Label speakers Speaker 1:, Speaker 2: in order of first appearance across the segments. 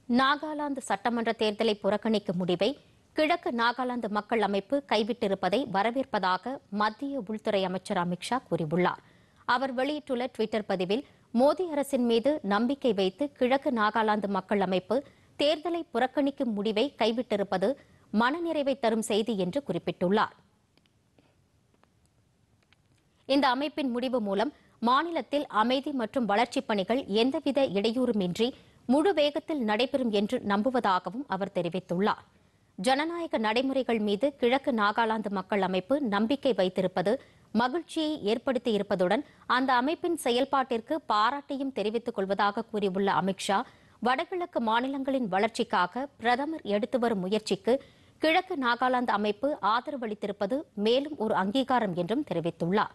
Speaker 1: நாகாலாந்து சட்டமன்ற தேர்தலை புறக்கணிக்கும் முடிவை கிழக்கு நாகாலாந்து மக்கள் அமைப்பு கைவிட்டிருப்பதை வரவேற்பதாக மத்திய உள்துறை அமைச்சர் அமித்ஷா கூறியுள்ளார் அவர் வெளியிட்டுள்ள டுவிட்டர் பதிவில் மோடி அரசின் மீது நம்பிக்கை வைத்து கிழக்கு நாகாலாந்து மக்கள் அமைப்பு தேர்தலை புறக்கணிக்கும் முடிவை கைவிட்டிருப்பது மனநிறைவை தரும் செய்தி என்று குறிப்பிட்டுள்ளார் இந்த அமைப்பின் முடிவு மூலம் மாநிலத்தில் அமைதி மற்றும் வளர்ச்சிப் பணிகள் எந்தவித இடையூறுமின்றி முழு வேகத்தில் நடைபெறும் என்று நம்புவதாகவும் அவர் தெரிவித்துள்ளார் ஜனநாயக நடைமுறைகள் மீது கிழக்கு நாகாலாந்து மக்கள் அமைப்பு நம்பிக்கை வைத்திருப்பது மகிழ்ச்சியை ஏற்படுத்தியிருப்பதுடன் அந்த அமைப்பின் செயல்பாட்டிற்கு பாராட்டையும் தெரிவித்துக் கொள்வதாக கூறியுள்ள அமித்ஷா வடகிழக்கு மாநிலங்களின் வளர்ச்சிக்காக பிரதமர் எடுத்து வரும் முயற்சிக்கு கிழக்கு நாகாலாந்து அமைப்பு ஆதரவளித்திருப்பது மேலும் ஒரு அங்கீகாரம் என்றும் தெரிவித்துள்ளார்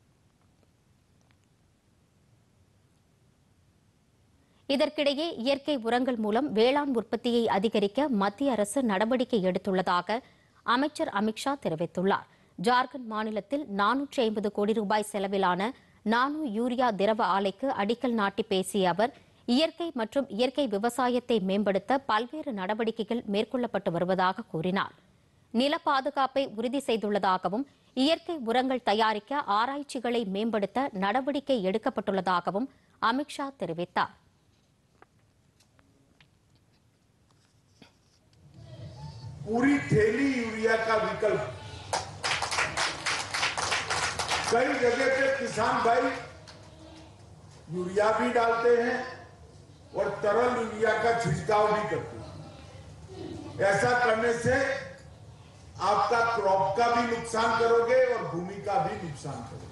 Speaker 1: இதற்கிடையே இயற்கை உரங்கள் மூலம் வேளாண் உற்பத்தியை அதிகரிக்க மத்திய அரசு நடவடிக்கை எடுத்துள்ளதாக அமைச்சர் அமித்ஷா தெரிவித்துள்ளார் ஜார்க்கண்ட் மாநிலத்தில் நானூற்றி ஐம்பது கோடி ரூபாய் செலவிலான நானோ யூரியா திரவ ஆலைக்கு அடிக்கல் நாட்டி பேசிய அவர் இயற்கை மற்றும் இயற்கை விவசாயத்தை மேம்படுத்த பல்வேறு நடவடிக்கைகள் மேற்கொள்ளப்பட்டு வருவதாக கூறினார் நில பாதுகாப்பை உறுதி செய்துள்ளதாகவும் இயற்கை உரங்கள் தயாரிக்க ஆராய்ச்சிகளை மேம்படுத்த நடவடிக்கை எடுக்கப்பட்டுள்ளதாகவும் அமித்ஷா தெரிவித்தார்
Speaker 2: पूरी थैली यूरिया का विकल्प कई जगह पे किसान भाई यूरिया भी डालते हैं और तरल यूरिया का छिड़काव भी करते हैं ऐसा करने से आपका क्रॉप का भी नुकसान करोगे और भूमि का भी नुकसान करोगे